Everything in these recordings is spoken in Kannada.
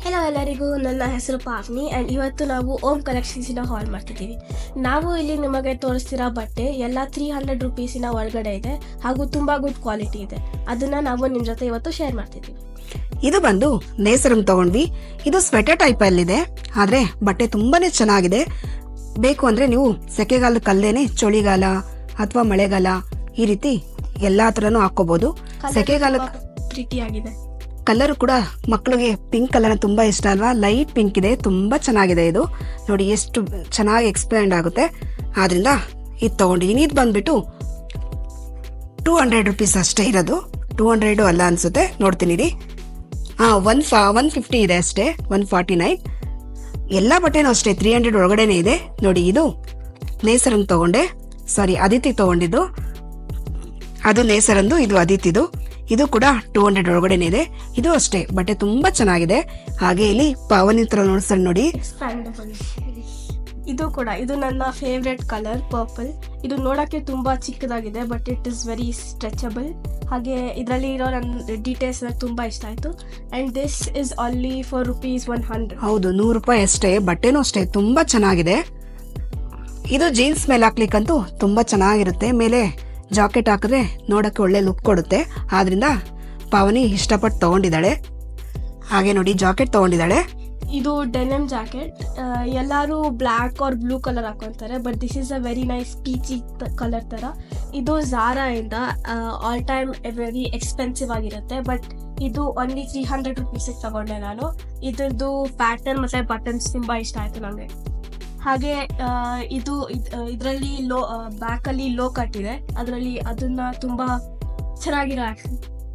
ಹೆಲೋ ಎಲ್ಲರಿಗೂ ನನ್ನ ಹೆಸರು ಪಾವ್ನಿ ಆ್ಯಂಡ್ ಇವತ್ತು ನಾವು ಓಮ್ ಕಲೆಕ್ಷನ್ಸಿನ ಹಾಲ್ ಮಾಡ್ತಿದ್ದೀವಿ ನಾವು ಇಲ್ಲಿ ನಿಮಗೆ ತೋರಿಸ್ತಿರೋ ಬಟ್ಟೆ ಎಲ್ಲ ತ್ರೀ ಹಂಡ್ರೆಡ್ ರುಪೀಸಿನ ಒಳಗಡೆ ಇದೆ ಹಾಗೂ ತುಂಬ ಗುಡ್ ಕ್ವಾಲಿಟಿ ಇದೆ ಅದನ್ನು ನಾವು ನಿಮ್ಮ ಜೊತೆ ಇವತ್ತು ಶೇರ್ ಮಾಡ್ತಿದ್ದೀವಿ ಇದು ಬಂದು ನೇಸರಂ ತಗೊಂಡ್ವಿ ಇದು ಸ್ವೆಟರ್ ಟೈಪ್ ಅಲ್ಲಿದೆ ಆದ್ರೆ ಬಟ್ಟೆ ತುಂಬಾನೇ ಚೆನ್ನಾಗಿದೆ ಬೇಕು ಅಂದ್ರೆ ನೀವು ಸೆಕೆಗಾಲದ ಕಲ್ದೇನೆ ಚಳಿಗಾಲ ಅಥವಾ ಮಳೆಗಾಲ ಈ ರೀತಿ ಎಲ್ಲಾ ತರನು ಹಾಕೋಬಹುದು ಸೆಕೆಗಾಲ ಪ್ರಿಟಿ ಆಗಿದೆ ಕಲರ್ ಕೂಡ ಮಕ್ಕಳಿಗೆ ಪಿಂಕ್ ಕಲರ್ ತುಂಬಾ ಇಷ್ಟ ಅಲ್ವಾ ಲೈಟ್ ಪಿಂಕ್ ಇದೆ ತುಂಬಾ ಚೆನ್ನಾಗಿದೆ ಇದು ನೋಡಿ ಎಷ್ಟು ಚೆನ್ನಾಗಿ ಎಕ್ಸ್ಪ್ಯಾಂಡ್ ಆಗುತ್ತೆ ಆದ್ರಿಂದ ಇದು ತಗೊಂಡಿದ್ದೀನಿ ಇದು ಬಂದ್ಬಿಟ್ಟು ಟೂ ಹಂಡ್ರೆಡ್ ರುಪೀಸ್ ಅಷ್ಟೇ ಇರೋದು ಟೂ ಹಂಡ್ರೆಡ್ ಅಲ್ಲ ಅನ್ಸುತ್ತೆ ನೋಡ್ತೀನಿ ರೀ ಹಾ ಒನ್ ಫಾ ಒನ್ ಫಿಫ್ಟಿ ಇದೆ ಅಷ್ಟೇ ಒನ್ ಫಾರ್ಟಿ ನೈನ್ ಎಲ್ಲ ಬಟ್ಟೆನೂ ಅಷ್ಟೇ ತ್ರೀ ಹಂಡ್ರೆಡ್ ಒಳಗಡೆನೆ ಇದೆ ನೋಡಿ ಇದು ನೇಸರಂಗ್ ತಗೊಂಡೆ ಸಾರಿ ಅದಿತಿ ತಗೊಂಡಿದ್ದು ಅದು ನೇಸರಂದು ಇದು ಅದಿತಿದು ಇದು ಕೂಡ ಟೂ ಹಂಡ್ರೆಡ್ ಒಳಗಡೆನೆ ಇದೆ ಇದು ಅಷ್ಟೇ ಬಟ್ಟೆ ತುಂಬಾ ಚೆನ್ನಾಗಿದೆ ಹಾಗೆ ಇಲ್ಲಿ ಪಾವನಿ ತರ ನೋಡ್ಸಲ್ ನೋಡಿ ಎಕ್ಸ್ಪ್ಯಾಂಡಬಲ್ ಇದು ಕೂಡ ಇದು ನನ್ನ ಫೇವ್ರೆಟ್ ಕಲರ್ ಪರ್ಪಲ್ ಇದು ನೋಡೋಕ್ಕೆ ತುಂಬ ಚಿಕ್ಕದಾಗಿದೆ but it is very stretchable ಹಾಗೆ ಇದರಲ್ಲಿ ಇರೋ ನನ್ನ ಡೀಟೇಲ್ಸ್ ತುಂಬ ಇಷ್ಟ ಆಯಿತು and this is only for rupees one hundred ಹೌದು ನೂರು ರೂಪಾಯಿ ಅಷ್ಟೇ ಬಟ್ಟೆನೂ ಅಷ್ಟೇ ತುಂಬಾ ಚೆನ್ನಾಗಿದೆ ಇದು ಜೀನ್ಸ್ ಮೇಲೆ ಹಾಕ್ಲಿಕ್ಕಂತೂ ತುಂಬಾ ಚೆನ್ನಾಗಿರುತ್ತೆ ಮೇಲೆ ಜಾಕೆಟ್ ಹಾಕಿದ್ರೆ ನೋಡಕ್ಕೆ ಒಳ್ಳೆ ಲುಕ್ ಕೊಡುತ್ತೆ ಆದ್ರಿಂದ ಪಾವನಿ ಇಷ್ಟಪಟ್ಟು ತಗೊಂಡಿದ್ದಾಳೆ ಹಾಗೆ ನೋಡಿ ಜಾಕೆಟ್ ತಗೊಂಡಿದ್ದಾಳೆ ಇದು ಡೆನಮ್ ಜಾಕೆಟ್ ಎಲ್ಲರೂ ಬ್ಲ್ಯಾಕ್ ಆರ್ ಬ್ಲೂ ಕಲರ್ ಹಾಕೊತಾರೆ but this is a very nice peachy colour ಥರ ಇದು ಝಾರಾ ಇಂದ ಆಲ್ ಟೈಮ್ ವೆರಿ ಎಕ್ಸ್ಪೆನ್ಸಿವ್ ಆಗಿರುತ್ತೆ ಬಟ್ ಇದು ಓನ್ಲಿ ತ್ರೀ ಹಂಡ್ರೆಡ್ ರುಪೀಸಿಗೆ ತಗೊಂಡೆ ನಾನು ಇದ್ರದ್ದು ಪ್ಯಾಟರ್ನ್ ಮತ್ತು ಬಟನ್ಸ್ ತುಂಬ ಇಷ್ಟ ಆಯಿತು ನನಗೆ ಹಾಗೆ ಆ, ಇದು ಇದರಲ್ಲಿ ಲೋ ಬ್ಯಾಕಲ್ಲಿ ಲೋ ಕಟ್ ಇದೆ ಅದರಲ್ಲಿ ಅದನ್ನ ತುಂಬ ಚೆನ್ನಾಗಿರೋ ಆಕ್ಷನ್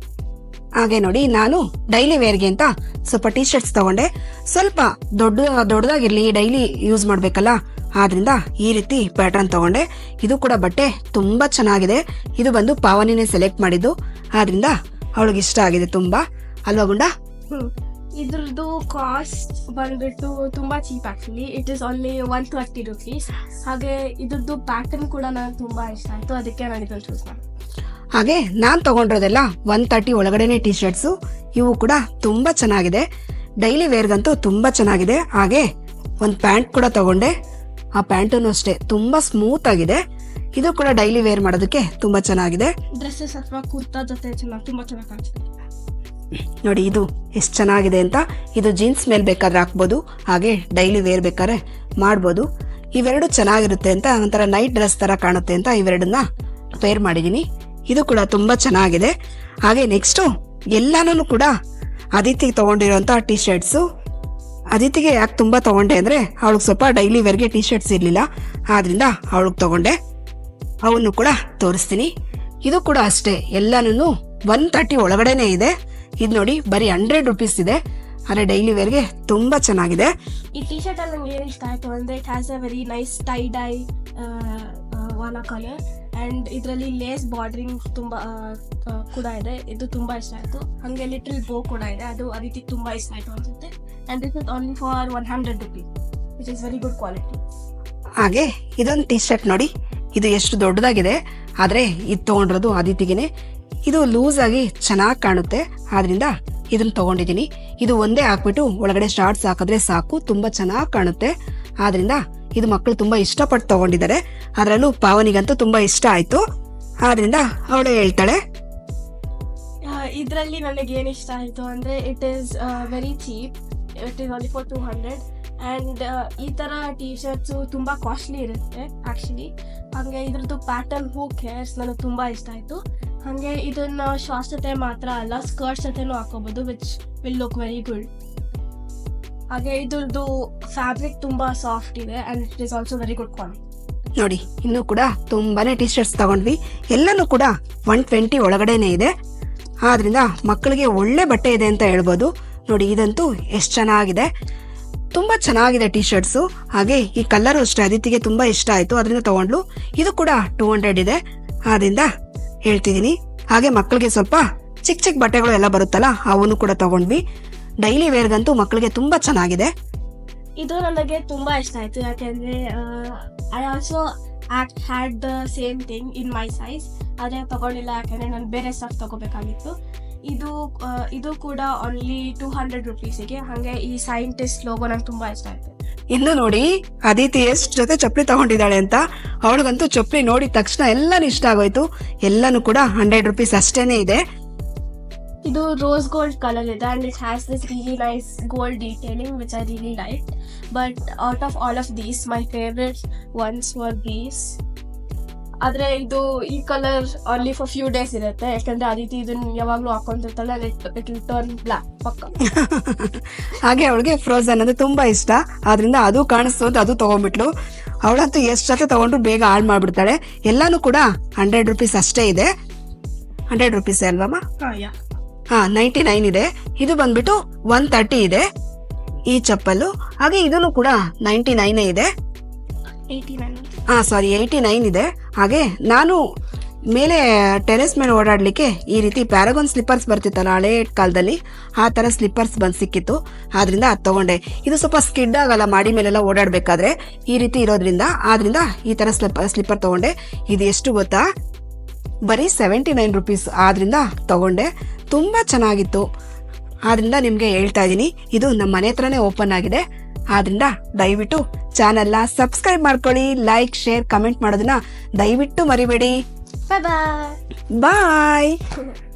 ಹಾಗೆ ನೋಡಿ ನಾನು ಡೈಲಿ ವೇರ್ಗೆ ಅಂತ ಸ್ವಲ್ಪ ಟಿ ಶರ್ಟ್ಸ್ ತಗೊಂಡೆ ಸ್ವಲ್ಪ ದೊಡ್ಡ ದೊಡ್ಡದಾಗಿರ್ಲಿ ಡೈಲಿ ಯೂಸ್ ಮಾಡ್ಬೇಕಲ್ಲ ಆದ್ರಿಂದ ಈ ರೀತಿ ಪ್ಯಾಟರ್ನ್ ತಗೊಂಡೆ ಇದು ಕೂಡ ಬಟ್ಟೆ ತುಂಬಾ ಚೆನ್ನಾಗಿದೆ ಇದು ಬಂದು ಪಾವನಿನೇ ಸೆಲೆಕ್ಟ್ ಮಾಡಿದ್ದು ಆದ್ರಿಂದ ಅವಳಿಗೆ ಇಷ್ಟ ಆಗಿದೆ ತುಂಬಾ ಅಲ್ವಾ ಗುಂಡ ಹ್ಮ್. ಇದ್ರದ್ದು ಕಾಸ್ಟ್ ಬಂದ್ಬಿಟ್ಟು ತುಂಬಾ cheap actually it is only one thirty rupees ಹಾಗೆ ಇದ್ರದ್ದು ಪ್ಯಾಟರ್ನ್ ಕೂಡ ನನಗೆ ತುಂಬಾ ಇಷ್ಟ ಆಯ್ತು ಅದಕ್ಕೆ ನಾನು ಇದನ್ನು ಚೂಸ್ ಮಾಡಿದೆ ಹಾಗೆ ನಾನ್ ತಗೊಂಡಿರೋದೆಲ್ಲ ಒನ್ ತರ್ಟಿ ಒಳಗಡೆನೆ ಟಿ ಶರ್ಟ್ಸು ಇವು ಕೂಡ ತುಂಬಾ ಚೆನ್ನಾಗಿದೆ ಡೈಲಿ ವೇರ್ಗಂತೂ ತುಂಬಾ ಚೆನ್ನಾಗಿದೆ ಹಾಗೆ ಒಂದ್ ಪ್ಯಾಂಟ್ ಕೂಡ ತಗೊಂಡೆ ಆ ಪ್ಯಾಂಟನ್ನು ಅಷ್ಟೇ ತುಂಬಾ ಸ್ಮೂತ್ ಆಗಿದೆ ಇದು ಕೂಡ ಡೈಲಿ ವೇರ್ ಮಾಡೋದಕ್ಕೆ ತುಂಬಾ ಚೆನ್ನಾಗಿದೆ ಡ್ರೆಸ್ಸಸ್ ಅಥವಾ ಕುರ್ತಾ ಜೊತೆ ಚೆನ್ನಾಗಿ ತುಂಬಾ ಚೆನ್ನಾಗಿ ಕಾಣಿಸುತ್ತೆ ನೋಡಿ ಇದು ಎಷ್ಟು ಚೆನ್ನಾಗಿದೆ ಅಂತ ಇದು ಜೀನ್ಸ್ ಮೇಲೆ ಬೇಕಾದ್ರೆ ಹಾಕ್ಬೋದು ಹಾಗೆ ಡೈಲಿ ವೇರ್ ಬೇಕಾದ್ರೆ ಮಾಡ್ಬೋದು ಇವೆರಡು ಚೆನ್ನಾಗಿರುತ್ತೆ ಅಂತ ಒಂಥರ ನೈಟ್ ಡ್ರೆಸ್ ತರ ಕಾಣುತ್ತೆ ಅಂತ ಇವೆರಡನ್ನ ಪೇರ್ ಮಾಡಿದೀನಿ ಇದು ಕೂಡ ತುಂಬಾ ಚೆನ್ನಾಗಿದೆ ಹಾಗೆ ನೆಕ್ಸ್ಟು ಎಲ್ಲಾನು ಕೂಡ ಅದಿತಿಗೆ ತಗೊಂಡಿರೋಂಥ ಟಿ ಶರ್ಟ್ಸು ಅದಿತಿಗೆ ಯಾಕೆ ತುಂಬಾ ತಗೊಂಡೆ ಅಂದ್ರೆ ಅವಳಿಗೆ ಸ್ವಲ್ಪ ಡೈಲಿ ವೇರ್ಗೆ ಟಿ ಶರ್ಟ್ಸ್ ಇರ್ಲಿಲ್ಲ ಆದ್ರಿಂದ ಅವಳಿಗೆ ತಗೊಂಡೆ ಅವನ್ನು ಕೂಡ ತೋರಿಸ್ತೀನಿ ಇದು ಕೂಡ ಅಷ್ಟೇ ಎಲ್ಲಾನು ಒನ್ ತರ್ಟಿ ಒಳಗಡೆನೆ ಇದೆ ಇದು ನೋಡಿ ಬರೀ ಹಂಡ್ರೆಡ್ ರುಪೀಸ್ ಇದೆ ಆದ್ರೆ ಡೈಲಿ ವೇರ್ಗೆ ತುಂಬಾ ಚೆನ್ನಾಗಿದೆ ಈ ಟಿ ಶರ್ಟ್ ಅಲ್ಲಿ ನಂಗೆ ಏನು ಇಷ್ಟ ಆಯ್ತು ಅಂದ್ರೆ it has a very nice tie dye ವಾನ ಕಲರ್ ಅಂಡ್ ಇದರಲ್ಲಿ ಲೇಸ್ ಬಾರ್ಡರಿಂಗ್ ತುಂಬಾ ಆ, ಆ, ಕೂಡ ಇದೆ ಇದು ತುಂಬಾ ಇಷ್ಟ ಆಯ್ತು ಹಂಗೆ ಲಿಟಲ್ ಬೋ ಕೂಡ ಇದೆ ಅದು ಆ ರೀತಿ ತುಂಬಾ ಇಷ್ಟ ಆಯ್ತು ಅನ್ಸುತ್ತೆ and this is only for one hundred rupees it is very good quality ಹಾಗೆ ಇದೊಂದು ಟಿ ಶರ್ಟ್ ನೋಡಿ ಇದು ಎಷ್ಟು ದೊಡ್ಡದಾಗಿದೆ ಆದ್ರೆ ಇದು ತಗೊಂಡಿರೋದು ಆದಿತಿಗೆನೆ ಇದು ಲೂಸ್ ಆಗಿ ಚೆನ್ನಾಗಿ ಕಾಣುತ್ತೆ ಆದ್ರಿಂದ ಇದನ್ನ ತಗೊಂಡಿದ್ದೀನಿ ಇದು ಒಂದೇ ಹಾಕ್ಬಿಟ್ಟು ಒಳಗಡೆ ಶಾರ್ಟ್ಸ್ ಹಾಕಿದ್ರೆ ಸಾಕು ತುಂಬಾ ಚೆನ್ನಾಗಿ ಕಾಣುತ್ತೆ ಆದ್ರಿಂದ ಇದು ಮಕ್ಕಳು ತುಂಬಾ ಇಷ್ಟಪಟ್ಟು ತಗೊಂಡಿದ್ದಾರೆ ಅದರಲ್ಲೂ ಪಾವನಿಗಂತೂ ತುಂಬಾ ಇಷ್ಟ ಆಯ್ತು ಆದ್ರಿಂದ ಅವಳು ಹೇಳ್ತಾಳೆ ಇದರಲ್ಲಿ ನನಗೆ ಏನು ಇಷ್ಟ ಆಯಿತು ಅಂದರೆ it is very cheap it is only for two hundred and ಈ ಥರ ಟೀ ಶರ್ಟ್ಸು ತುಂಬ ಕಾಸ್ಟ್ಲಿ ಇರುತ್ತೆ ಆ್ಯಕ್ಚುಲಿ ಹಾಗೆ ಇದ್ರದ್ದು ಪ್ಯಾಟರ್ನ್ ಹೂ ಕೇರ್ಸ್ ನನಗೆ ತುಂಬ ಇಷ್ಟ ಆಯಿತು ಹಾಗೆ ಇದನ್ನು ಶಾರ್ಟ್ಸ್ ಜೊತೆ ಮಾತ್ರ ಅಲ್ಲ ಸ್ಕರ್ಟ್ಸ್ ಜೊತೆನೂ ಹಾಕೋಬೋದು which will look very good ಹಾಗೆ ಇದ್ರದ್ದು ಫ್ಯಾಬ್ರಿಕ್ ತುಂಬ ಸಾಫ್ಟ್ ಇದೆ and it is also very good quality ನೋಡಿ ಇನ್ನು ಕೂಡ ತುಂಬಾನೇ ಟಿ ಶರ್ಟ್ಸ್ ತಗೊಂಡ್ವಿ ಎಲ್ಲಾನು ಕೂಡ ಒನ್ ಟ್ವೆಂಟಿ ಒಳಗಡೆನೆ ಇದೆ ಆದ್ರಿಂದ ಮಕ್ಕಳಿಗೆ ಒಳ್ಳೆ ಬಟ್ಟೆ ಇದೆ ಅಂತ ಹೇಳ್ಬೋದು ನೋಡಿ ಇದಂತೂ ಎಷ್ಟು ಚೆನ್ನಾಗಿದೆ ತುಂಬಾ ಚೆನ್ನಾಗಿದೆ ಟಿ ಶರ್ಟ್ಸು ಹಾಗೆ ಈ ಕಲರ್ ಅಷ್ಟೇ ಅದಿತಿಗೆ ತುಂಬಾ ಇಷ್ಟ ಆಯ್ತು ಅದರಿಂದ ತಗೊಂಡ್ಲು ಇದು ಕೂಡ ಟೂ ಹಂಡ್ರೆಡ್ ಇದೆ ಆದ್ರಿಂದ ಹೇಳ್ತಿದೀನಿ ಹಾಗೆ ಮಕ್ಕಳಿಗೆ ಸ್ವಲ್ಪ ಚಿಕ್ಕ ಚಿಕ್ಕ ಬಟ್ಟೆಗಳು ಎಲ್ಲ ಬರುತ್ತಲ್ಲ ಅವನು ಕೂಡ ತಗೊಂಡ್ವಿ ಡೈಲಿ ವೇರ್ಗಂತೂ ಮಕ್ಕಳಿಗೆ ತುಂಬಾ ಚೆನ್ನಾಗಿದೆ ಇದು ನನಗೆ ತುಂಬಾ ಇಷ್ಟ ಆಯ್ತು ಯಾಕೆಂದ್ರೆ I also act had the same thing in my size ಆದರೆ ತಗೊಳ್ಳಿಲ್ಲ ಯಾಕೆಂದ್ರೆ ನಾನು ಬೇರೆ ಸ್ಟಫ್ ತಗೋಬೇಕಾಗಿತ್ತು ಇದು ಆ, ಇದು ಕೂಡ ಓನ್ಲಿ ಟೂ ಹಂಡ್ರೆಡ್ ರುಪೀಸಿಗೆ ಹಾಗೆ ಈ ಸೈಂಟಿಸ್ಟ್ ಲೋಗೋ ನಂಗೆ ತುಂಬಾ ಇಷ್ಟ ಆಯ್ತು ಇನ್ನು ನೋಡಿ ಅದಿತಿ ಎಷ್ಟ್ ಜೊತೆ ಚಪ್ಪಲಿ ತಗೊಂಡಿದ್ದಾಳೆ ಅಂತ ಅವಳಿಗಂತೂ ಚಪ್ಪಲಿ ನೋಡಿದ ತಕ್ಷಣ ಎಲ್ಲಾನು ಇಷ್ಟ ಆಗೋಯ್ತು ಎಲ್ಲಾನು ಕೂಡ ಹಂಡ್ರೆಡ್ ರುಪೀಸ್ ಅಷ್ಟೇನೆ ಇದೆ ಇದು ರೋಸ್ ಗೋಲ್ಡ್ ಕಲರ್ ಇದೆ and it has this really nice gold detailing which I really like but out of all of these my favourite ones were these ಆದ್ರೆ ಇದು ಈ colour only for few days ಇರುತ್ತೆ ಯಾಕಂದ್ರೆ ಆ ರೀತಿ ಇದನ್ನ ಯಾವಾಗ್ಲೂ ಹಾಕೊಂತಿರ್ತಾಳೆ ಇಟ್ ವಿಲ್ ಟರ್ನ್ ಬ್ಲಾಕ್ ಪಕ್ಕ ಹಾಗೆ ಅವಳಿಗೆ ಫ್ರೋಸನ್ ಅಂದ್ರೆ ತುಂಬಾ ಇಷ್ಟ ಆದ್ರಿಂದ ಅದು ಕಾಣಿಸ್ತು ಅಂತ ಅದು ತಗೊಂಡ್ಬಿಟ್ಲು ಅವಳಂತೂ ಎಷ್ಟ್ ಜೊತೆ ತಗೊಂಡ್ರು ಬೇಗ ಹಾಳು ಮಾಡ್ಬಿಡ್ತಾಳೆ ಎಲ್ಲಾನು ಕೂಡ ಹಂಡ್ರೆಡ್ ರುಪೀಸ್ ಅಷ್ಟೇ ಇದೆ ಹಂಡ್ರೆಡ್ ರುಪೀಸ್ ಅಲ್ವಮ್ಮ ಹಾ ನೈಂಟಿ ನೈನ್ ಇದೆ ಇದು ಬಂದ್ಬಿಟ್ಟು ಒನ್ ತರ್ಟಿ ಇದೆ ಈ ಚಪ್ಪಲು ಹಾಗೆ ಇದನ್ನು ಕೂಡ ನೈಂಟಿ ನೈನ್ ಇದೆ ಏಯ್ಟಿ ನೈನ್ ಹಾ ಸಾರಿ ಏಯ್ಟಿ ನೈನ್ ಇದೆ ಹಾಗೆ ನಾನು ಮೇಲೆ ಟೆರೆಸ್ ಮೇಲೆ ಓಡಾಡ್ಲಿಕ್ಕೆ ಈ ರೀತಿ ಪ್ಯಾರಗಾನ್ ಸ್ಲಿಪ್ಪರ್ಸ್ ಬರ್ತಿತ್ತಲ್ಲ ಹಳೆ ಕಾಲದಲ್ಲಿ ಆ ತರ ಸ್ಲಿಪ್ಪರ್ಸ್ ಬಂದ್ ಸಿಕ್ಕಿತ್ತು ಆದ್ರಿಂದ ಅದ್ ತಗೊಂಡೆ ಇದು ಸ್ವಲ್ಪ ಸ್ಕಿಡ್ ಆಗಲ್ಲ ಮಾಡಿ ಮೇಲೆಲ್ಲ ಓಡಾಡ್ಬೇಕಾದ್ರೆ ಈ ರೀತಿ ಇರೋದ್ರಿಂದ ಆದ್ರಿಂದ ಈ ತರ ಸ್ಲಿಪ್ಪರ್ ತಗೊಂಡೆ ಇದು ಎಷ್ಟು ಗೊತ್ತಾ ಬರೀ ಸೆವೆಂಟಿ ನೈನ್ ರುಪೀಸ್ ಆದ್ರಿಂದ ತಗೊಂಡೆ ತುಂಬಾ ಚೆನ್ನಾಗಿತ್ತು ಆದ್ರಿಂದ ನಿಮ್ಗೆ ಹೇಳ್ತಾ ಇದೀನಿ ಇದು ನಮ್ಮ ಮನೆ ಹತ್ರನೇ ಓಪನ್ ಆಗಿದೆ ಆದ್ರಿಂದ ದಯವಿಟ್ಟು ಚಾನೆಲ್ನ ಸಬ್ಸ್ಕ್ರೈಬ್ ಮಾಡ್ಕೊಳ್ಳಿ ಲೈಕ್ ಶೇರ್ ಕಮೆಂಟ್ ಮಾಡೋದನ್ನ ದಯವಿಟ್ಟು ಮರಿಬೇಡಿ ಬಾಯ್ ಬಾಯ್ ಬಾಯ್